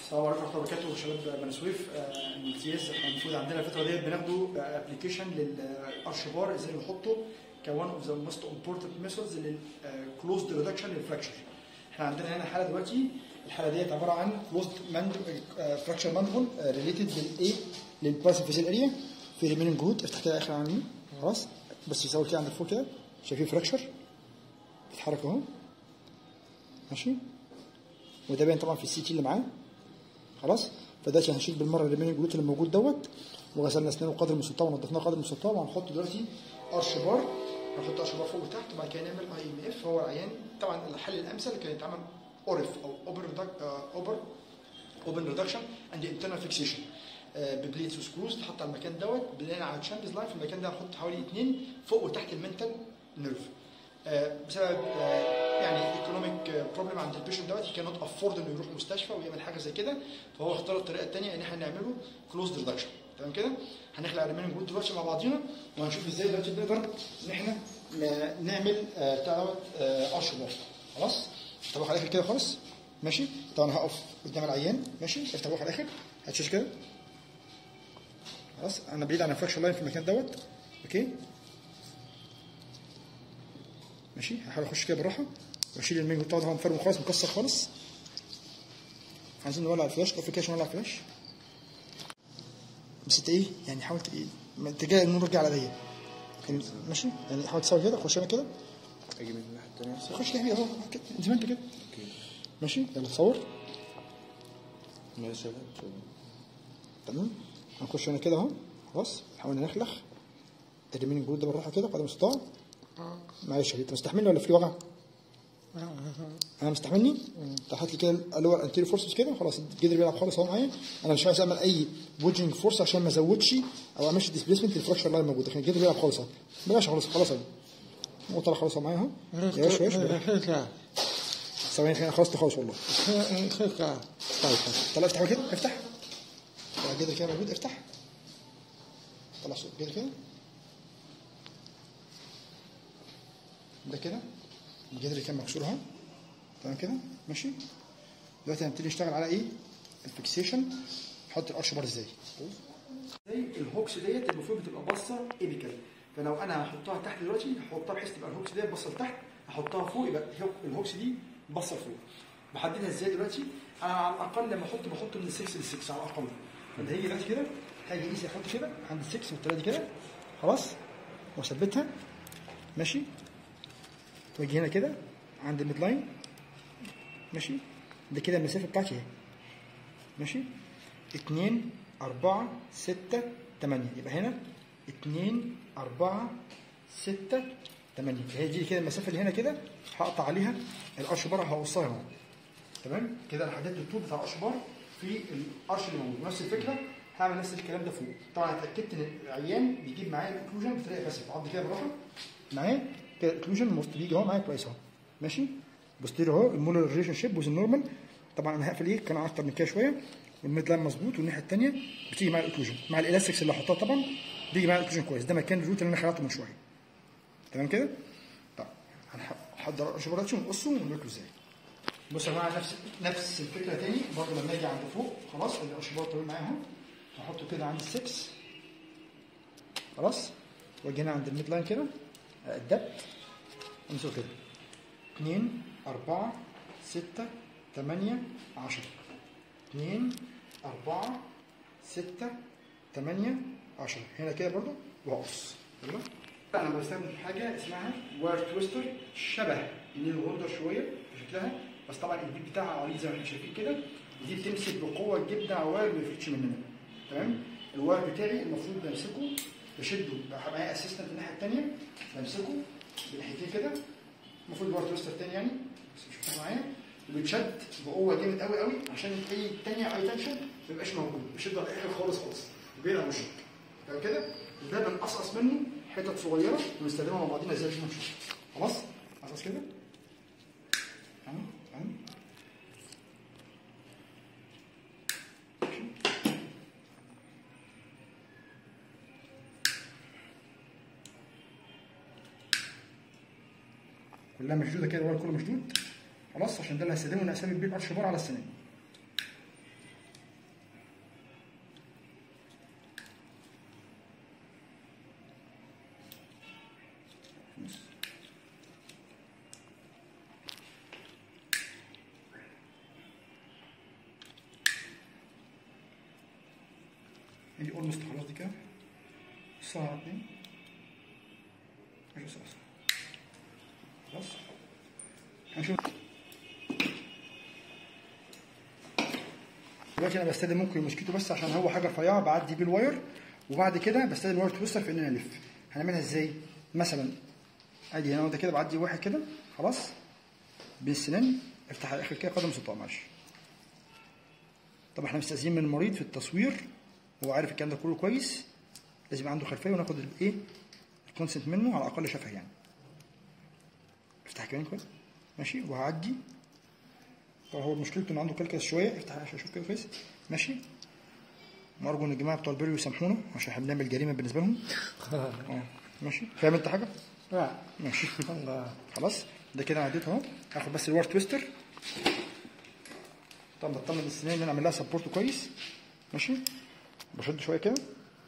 السلام عليكم ورحمه الله وبركاته شباب بني سويف آه، امتياز احنا المفروض عندنا الفتره ديت بناخده ابلكيشن للارشبار ازاي نحطه كوان اوف ذا موست امبورتنت ميثودز للكلوزد ريدكشن للفراكشر احنا عندنا هنا حاله دلوقتي الحاله ديت عباره عن كلوزد فراكشر ماندبل ريليتد للايه للباسيف فيزيل اريا في ريميننج جروت افتح كده اخر عني خلاص بس يساوي كده عند الفوق كده شايفين فراكشر بيتحرك اهو ماشي وده باين طبعا في السي تي اللي معاه خلاص فدلوقتي هنشيل بالمره الريميننج جلوت اللي موجود دوت وغسلنا اسنانه قدر المستطاع ونضفناه قدر المستطاع وهنحط دلوقتي ارش بار هنحط ارش بار فوق وتحت وبعد كده نعمل اي ام اف هو العيان طبعا الحل الامثل كان يتعمل اورف او اوبن اوبر اوبن ريدكشن اند انترنال فيكسيشن ببليتس وسكروز تحط على المكان دوت بناء على تشامبيز لاين في المكان ده هنحط حوالي اثنين فوق وتحت المنتال نيرف بسبب آه، يعني ايكونوميك بروبلم عند البيشنت دوت كان نوت افورد انه يروح مستشفى ويعمل حاجه زي كده فهو اختار الطريقه الثانيه ان احنا نعمله كلوزد ريدكشن تمام كده هنخلع الريميننج جود دلوقتي مع بعضينا وهنشوف ازاي دلوقتي نقدر ان احنا ن- نعمل آه، بتاع دوت ارش بار خلاص طب على الاخر كده خالص ماشي طبعا هقف قدام العيان ماشي افتح بوق على الاخر هتشوش كده خلاص انا بعيد عن الفراكشن لاين في المكان دوت اوكي ماشي هحاول اخش كده بالراحه واشيل المينجو بتاعه ده مفرم خالص مكسر خالص عايزين نولع الفلاش لو في كاش نولع الفلاش بس انت ايه يعني حاول ت- ايه ما اتجاه النور رجع على ضيق يعني ماشي يعني حاول تسوي كده خش هنا كده اجي من الناحيه الثانيه خش كده اهو كده زي ما انت كده اوكي ماشي يلا صور ماشي شغال شغال تمام هنخش هنا كده اهو خلاص نحاول نخلخ الريميننج جود ده بالراحه كده قدر المستطاع معلش انت مستحملني ولا في وجع؟ انا مستحملني؟ طب هات لي كده اللور انتيريور فورسز كده خلاص الجدر بيلعب خالص اهو معايا انا مش عايز اعمل اي بوجنج فورس عشان ما ازودش او اعملش ديسبيسمنت الفراكشر لاين موجود لكن الجدر بيلعب خالص اهو بلاش خلاص خلاص اهو هو طلع خلاص اهو معايا اهو يا باشا يا باشا ثواني خلينا خلصت خالص والله طيب خلاص طلع افتح كده افتح طلع الجدر كده موجود افتح طلع صوت الجدر كده ده كده الجدر كان مكسور اهو تمام كده ماشي دلوقتي هنبتدي نشتغل على ايه الفيكسيشن نحط القش بار ازاي زي الهوكس ديت المفروض بتبقى باصه ايبيكال فلو انا هحطها تحت دلوقتي هحطها بحيث تبقى الهوكس ديت باصه لتحت احطها فوق يبقى الهوك- الهوكس دي باصه لفوق بحددها ازاي دلوقتي انا على الاقل لما احط بحط من 6 ل 6 على الاقل فانت هيجي دلوقتي كده هاجي ايزي احط كده عند 6 والطريقه دي كده خلاص واثبتها ماشي واجي هنا كده عند الميد لاين ماشي ده كده المسافه بتاعتي اهي ماشي 2 4 6 8 يبقى هنا 2 4 6 8 فهي دي كده المسافه اللي هنا كده هقطع عليها القرش بار هوصلها اهو تمام كده انا حددت الطول بتاع القرش بار في القرش اللي موجود نفس الفكره هعمل نفس الكلام ده فوق طبعا اتاكدت ان العيان بيجيب معايا الاكلوجن بطريقه باسف عض كده بالراحه معايا كده الاكلوجن المفروض بيجي اهو معايا كويس اهو ماشي بوستيريو اهو المولر ريليشن شيب وذ النورمال طبعا انا هقفل ايه كان اكتر من كده شويه والميد لاين مظبوط والناحيه الثانيه بتيجي مع الاكلوجن مع الالاستكس اللي هحطها طبعا بيجي مع الاكلوجن كويس ده مكان الروت اللي انا خلعته من شويه تمام كده طب هنحضر الشبراتش ونقصه وناكله ازاي بص يا جماعه نفس نفس الفكره تاني برضه لما اجي عند فوق خلاص الاشبار طويل معايا اهو هحطه كده عند السكس خلاص واجي هنا عند الميد لاين كده الدبت امسكه كده 2 4 6 8 10 2 4 6 8 10 هنا كده برضه وهقص تمام انا بستخدم حاجه اسمها واير تويستر شبه النيل هولدر شويه في شكلها بس طبعا الجيب بتاعها عريض زي ما احنا شايفين كده دي بتمسك بقوه الجبنه على الواير ما يفلتش مننا تمام الواير بتاعي المفروض بمسكه بشده بقى معايا اسيستنت الناحيه الثانيه بمسكه بناحيتين كده المفروض الواير تويستر تاني يعني بس مش فاهم معايا وبيتشد بقوه جامد قوي قوي عشان اي الثانيه اي تنشن ما يبقاش موجود بشده على الاخر خالص خالص وبيلعب وشك تمام كده ده بنقصقص منه حتت صغيره ونستخدمها مع بعضينا ازاي عشان نشوف خلاص قصص كده اهو اهو كلها مشدوده كده الورق كله مشدود خلاص عشان ده اللي هستخدمه ان اسامي بيه قرش بار على السنان دي اولموست خلاص دي كده الساعة 2 10 ساعة خلاص هنشوف دلوقتي انا بستخدم ممكن الموسكيتو بس عشان هو حاجه رفيعه بعدي بيه الواير وبعد كده بستخدم الواير تويستر في ان انا الف هنعملها ازاي مثلا ادي هنا ده كده بعدي واحد كده خلاص بين السنان افتح على الاخر كده قدم سلطان معلش طبعا احنا مستأذنين من المريض في التصوير هو عارف الكلام ده كله كويس لازم يبقى عنده خلفيه وناخد الايه الكونسنت منه على الاقل شفه يعني افتح كمان كويس ماشي وهعدي طبعا هو مشكلته انه عنده كلكس شويه افتح عشان اشوف كده كويس ماشي وارجو ان الجماعه بتوع البريو يسامحونا عشان احنا بنعمل جريمه بالنسبه لهم اه ماشي فاهم انت حاجه؟ لا ماشي الله خلاص ده كده انا عديت اهو هاخد بس الوار تويستر طبعا بطمن السنان ان انا اعمل لها سبورت كويس ماشي بشد شويه كده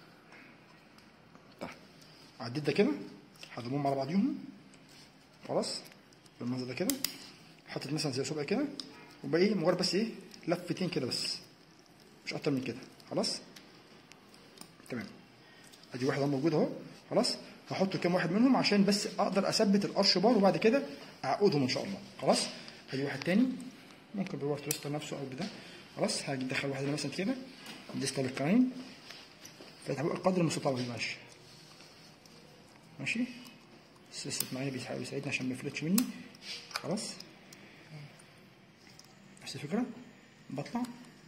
تحت عديت ده كده هضمهم على بعضيهم خلاص بالمنظر ده كده حطيت مثلا زي صبع كده وبقى ايه مجرد بس ايه لفتين كده بس مش اكتر من كده خلاص تمام ادي واحد اهو موجود اهو خلاص هحط كام واحد منهم عشان بس اقدر اثبت القرش بار وبعد كده اعقدهم ان شاء الله خلاص ادي واحد تاني ممكن بالوار تويستر نفسه او بده خلاص هاجي ادخل واحد هنا مثلا كده ديستال الكراين فتح بقى القدر المستطاع ماشي ماشي السيستم معايا بيحاول يساعدني عشان ما يفلتش مني خلاص نفس الفكرة بطلع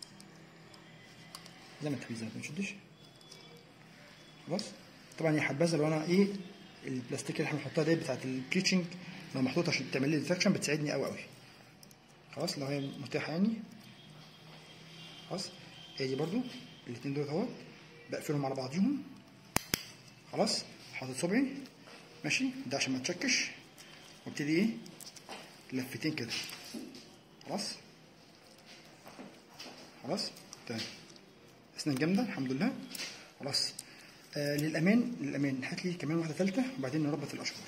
زي ما انت عايز ما تشدش خلاص طبعا يا حبذا لو انا ايه البلاستيك اللي احنا بنحطها ديت بتاعت البريتشنج لو محطوطه عشان تعمل لي ديتكشن بتساعدني قوي قوي خلاص لو هي متاحه يعني خلاص ادي برضو الاثنين دول اهوت بقفلهم على بعضيهم خلاص حاطط صبعي ماشي ده عشان ما تشكش وابتدي ايه لفتين كده خلاص خلاص تمام اسنان جامده الحمد لله خلاص آه للامان للامان هات لي كمان واحده ثالثه وبعدين نربط الاشجار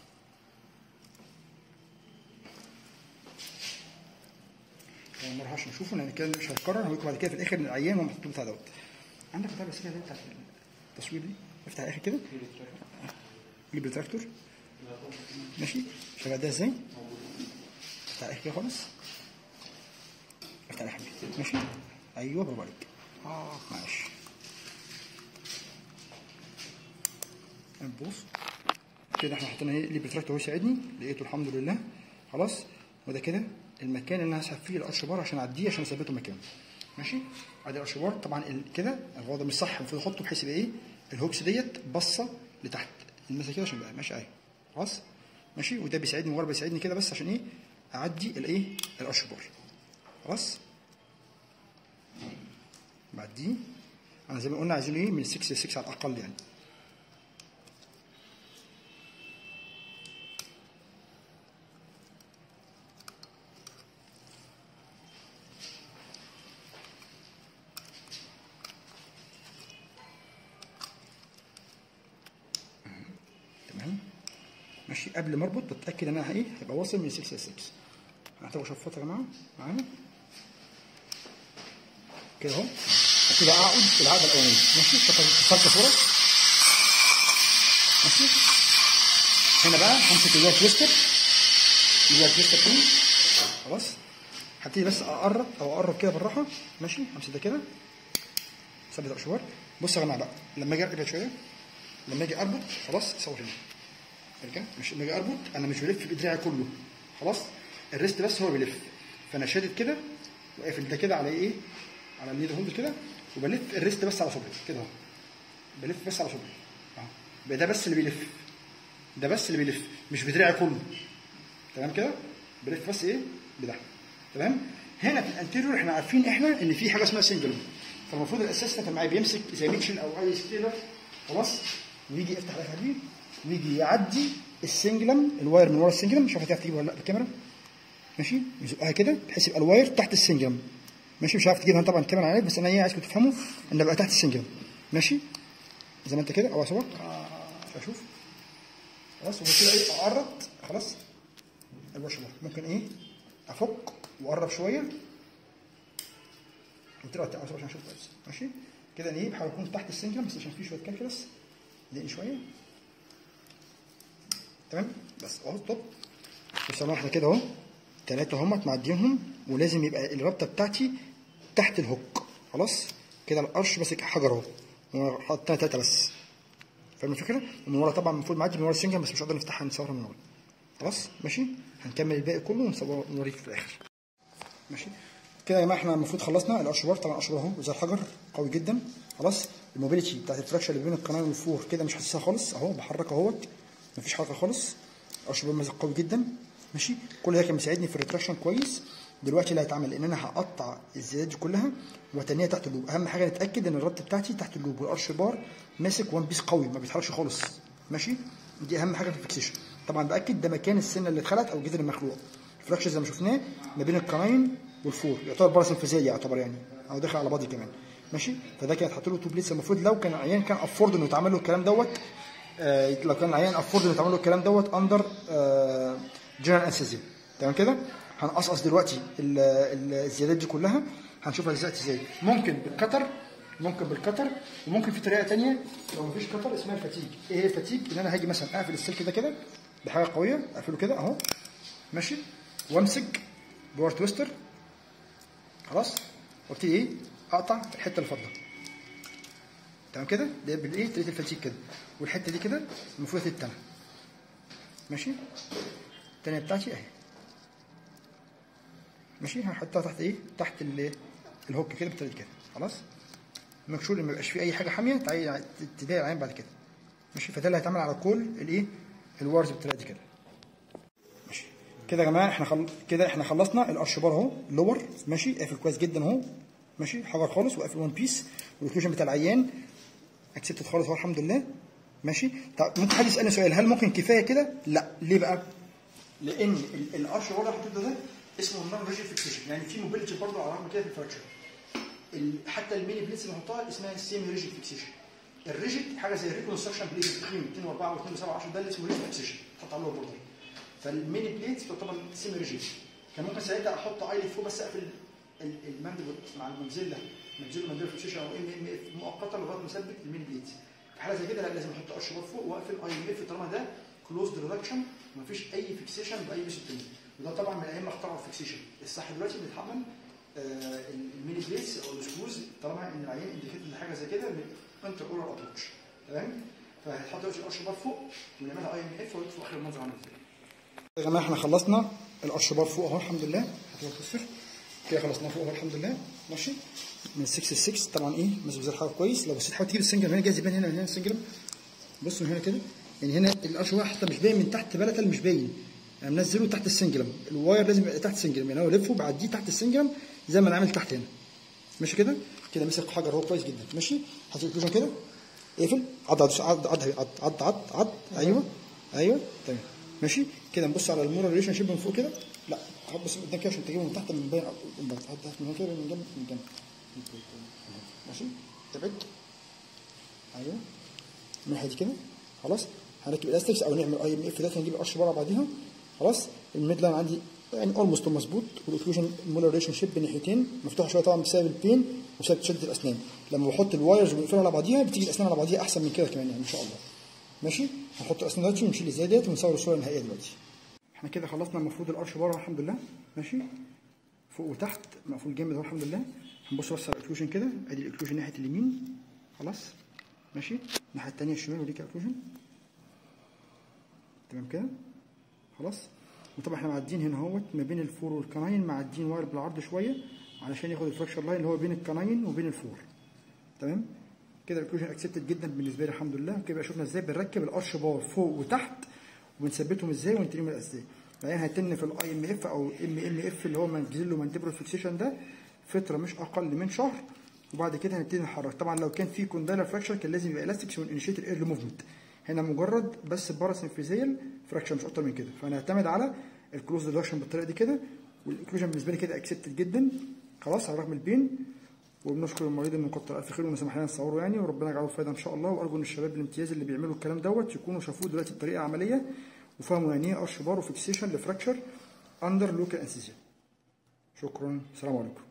يعني ما نروحش نشوفه لان كده مش هيتكرر هقول بعد كده في الاخر ان العيان هو محطوط بتاع دوت عندك بتاع بس كده بتاعت التصوير دي افتح الاخر كده جيب التراكتور ماشي شغال ده ازاي افتح الاخر كده خالص افتح الاخر كده ماشي ايوه برافو عليك اه ماشي بص كده احنا حطينا ايه ليبر تراكتور هو يساعدني لقيته الحمد لله خلاص وده كده المكان اللي انا هسحب فيه القرش بار عشان اعديه عشان اثبته مكانه ماشي ادي القرش بار طبعا ال- كده هو ده مش صح المفروض احطه بحيث يبقى ايه الهوكس ديت باصه لتحت المسا كده عشان يبقى ماشي اهي خلاص ماشي وده بيساعدني مجرد بيساعدني كده بس عشان ايه اعدي الايه القرش بار خلاص بعديه انا زي ما قلنا عايزين ايه من 6 ل 6 على الاقل يعني تمام ماشي قبل ما اربط بتاكد ان انا ايه هيبقى واصل من 6 ل 6 هنحتاج شفاط يا جماعه معانا كده اهو وكده اقعد في العقده الاولانيه ماشي اتصلت صوره ماشي هنا بقى همسك الوير تويستر الوير تويستر كده خلاص هبتدي بس اقرب او اقرب كده بالراحه ماشي همسك ده كده ثبت الاشوار بص يا جماعه بقى لما اجي ابعد شويه لما اجي اربط خلاص صور هنا ارجع مش لما اجي اربط انا مش بلف بدراعي كله خلاص الريست بس هو بيلف فانا شادد كده وقافل ده كده على ايه على اليد هولد كده وبلف الريست بس على صبعي كده اهو بلف بس على صبعي اهو يبقى ده بس اللي بيلف ده بس اللي بيلف مش بدراعي كله تمام كده بلف بس ايه بده تمام هنا في الانتيريور احنا عارفين احنا ان في حاجه اسمها سنجل فالمفروض الاسيستنت معايا بيمسك زي ميتشن او اي سكيلر خلاص ويجي يفتح الفتحه دي ويجي يعدي السنجلم الواير من ورا السنجلم مش عارف هتعرف تجيبها ولا لا بالكاميرا ماشي يزقها كده بحيث يبقى الواير تحت السنجلم ماشي مش عارف تجيبها طبعا الكاميرا عليك بس انا ايه عايزكم تفهموا ان ابقى تحت السنجلم ماشي زي ما انت كده او اسوق اشوف خلاص وبعد كده ايه اقرب خلاص الوش ده ممكن ايه افك واقرب شويه قلت له عشان اشوف كويس ماشي كده ايه بحاول اكون تحت السنجل بس عشان في شويه كالكولس ضايقني شويه تمام بس اهو ستوب بس احنا كده اهو ثلاثه هم معديهم ولازم يبقى الرابطه بتاعتي تحت الهوك خلاص كده القرش ماسك حجر اهو حطينا ثلاثه بس فاهم الفكره؟ ومن ورا طبعا المفروض معدي من ورا السنجل بس مش هقدر نفتحها نصورها من ورا خلاص ماشي هنكمل الباقي كله ونصور ونوريك في الاخر ماشي كده يا جماعه احنا المفروض خلصنا الاشبار طبعا الاشبار اهو زي الحجر قوي جدا خلاص الموبيليتي بتاعت الفراكشر اللي بين القناه والفور كده مش حاسسها خالص اهو بحرك اهوت مفيش حركه خالص الاشبار ماسك قوي جدا ماشي كل ده كان مساعدني في الريتراكشن كويس دلوقتي اللي هيتعمل ان انا هقطع الزيادات دي كلها واتنيها تحت اللوب اهم حاجه نتاكد ان الربط بتاعتي تحت اللوب والارش بار ماسك وان بيس قوي ما بيتحركش خالص ماشي دي اهم حاجه في الفيكسيشن طبعا باكد ده مكان السنه اللي اتخلقت او الجذر المخلوع الفراكشر زي ما شفناه ما بين القناين والفور يعتبر باراسنفيزيه يعتبر يعني او داخل على بعض كمان ماشي فده كان هتحط له تو بليتس المفروض لو كان العيان كان افورد انه يتعمل له الكلام دوت آه لو كان العيان افورد انه يتعمل له الكلام دوت اندر آه جنرال انستيزيا تمام كده هنقصقص دلوقتي الزيادات دي كلها هنشوفها دلوقتي ازاي ممكن بالكتر ممكن بالكتر وممكن في طريقه ثانيه لو مفيش كتر اسمها الفتيج ايه هي الفتيج ان انا هاجي مثلا اقفل السلك ده كده بحاجه قويه اقفله كده اهو ماشي وامسك بور تويستر خلاص وابتدي ايه اقطع الحته اللي فاضله تمام كده ده بالايه طريقه الفتيج كده والحته دي كده المفروض تتنى ماشي الثانيه بتاعتي اهي ماشي هنحطها تحت ايه تحت الهوك كده بالطريقه كده خلاص مكشور ان ما يبقاش فيه اي حاجه حاميه تعالي تضايق العين بعد كده ماشي فده اللي هيتعمل على كل الايه الوارز بالطريقه دي كده ماشي كده يا جماعه احنا خل... كده احنا خلصنا الارشبار اهو اللور ماشي قافل كويس جدا اهو ماشي حجر خالص وقافل وان بيس والاوكلوجن بتاع العيان اكسبتد خالص اهو الحمد لله ماشي طب ممكن حد يسالني سؤال هل ممكن كفايه كده لا ليه بقى لان الارش اللي حطيته ده اسمه النون ريجيد فيكسيشن يعني في موبيليتي برضه على الرغم كده في الفراكشر حتى الميني بليتس اللي بنحطها اسمها سيمي ريجيد فيكسيشن الريجيد حاجه زي الريكونستراكشن بليت تقييم 204 و2 7 10 ده اللي اسمه ريجيد فيكسيشن تحط عليه بوردر فالميني بليت تعتبر سيمي ريجيد كان ممكن ساعتها احط ايلي فوق بس اقفل الماندبل مع المنزله منزله ماندبل فيكسيشن او ام ام اف مؤقتا لغايه ما اثبت الميني بليت في حاله زي كده لا لازم احط قش فوق واقفل اي ام اف طالما ده كلوزد ريدكشن ومفيش اي فيكسيشن باي ميثود تاني وده طبعا من ايام ما اخترعوا الفيكسيشن الصح دلوقتي بنتحمل آه الميني بليتس او السكروز طالما ان العيان انديكيت لحاجه زي كده انتر اورال ابروتش تمام فهتحط دلوقتي القش بار فوق ونعملها اي ام اف ويطفوا اخر المنظر عامل ازاي يا جماعه احنا خلصنا القش بار فوق اهو الحمد لله هتبقى الصفر كده خلصناه فوق اهو الحمد لله ماشي من 6 ل 6 طبعا ايه ماسك زي الحاجه كويس لو بصيت حاول تجيب السنجل هنا جايز يبان هنا هنا السنجل بصوا هنا كده يعني هنا القش واحد حتى مش باين من تحت بلتل مش باين انا منزله تحت السنجلم الواير لازم يبقى تحت السنجلم يعني هو لفه بعديه تحت السنجلم زي ما انا عامل تحت هنا ماشي كده كده مسك حجر هو كويس جدا ماشي هات الكلوجن كده اقفل عض عض عض عض عض عض عض عض ايوه ايوه تمام ماشي كده نبص على المورال ريليشن شيب من فوق كده لا هبص من قدام كده عشان تجيبه من تحت من باين هات من هنا كده من جنب من جنب ماشي تبعد ايوه الناحيه دي كده خلاص هنركب الاستكس او نعمل اي ام اف ده نجيب القش بره بعديها خلاص الميد لاين عندي يعني اولموست مظبوط والاوكلوجن مولر ريليشن شيب بين ناحيتين مفتوحه شويه طبعا بسبب البين وبسبب شده الاسنان لما بحط الوايرز ونقفلها على بعضيها بتيجي الاسنان على بعضيها احسن من كده كمان يعني ان شاء الله ماشي هنحط الاسنان دلوقتي ونشيل الزيادات ونصور الصوره النهائيه دلوقتي احنا كده خلصنا المفروض القرش بره الحمد لله ماشي فوق وتحت مقفول جامد اهو الحمد لله هنبص بس على الاكلوجن كده ادي الاكلوجن ناحيه اليمين خلاص ماشي الناحيه الثانيه الشمال وديك الاكلوجن تمام كده خلاص وطبعا احنا معديين هنا اهوت ما بين الفور والكناين معديين واير بالعرض شويه علشان ياخد الفراكشر لاين اللي هو بين الكناين وبين الفور تمام كده الاكلوجن اكسبتد جدا بالنسبه لي الحمد لله كده شفنا ازاي بنركب القرش بار فوق وتحت وبنثبتهم ازاي ونتريهم ازاي بعدين هيتن في الاي ام اف او ام ام اف اللي هو منزله مانتبرال فيكسيشن ده فتره مش اقل من شهر وبعد كده هنبتدي نحرك طبعا لو كان في كوندايلر فراكشر كان لازم يبقى الاستكس ونانيشيت الايرلي موفمنت هنا مجرد بس باراسنفيزيال فراكشر مش اكتر من كده فهنعتمد على الكلوز ريدكشن بالطريقه دي كده والاكلوجن بالنسبه لي كده اكسبتد جدا خلاص على الرغم البين وبنشكر المريض انه كتر الف خير وما سمح لنا نصوره يعني وربنا يجعله فايده ان شاء الله وارجو ان الشباب الامتياز اللي بيعملوا الكلام دوت يكونوا شافوه دلوقتي بطريقه عمليه وفهموا يعني ايه قرش بار وفيكسيشن لفراكشر اندر لوكال انسيزيا شكرا السلام عليكم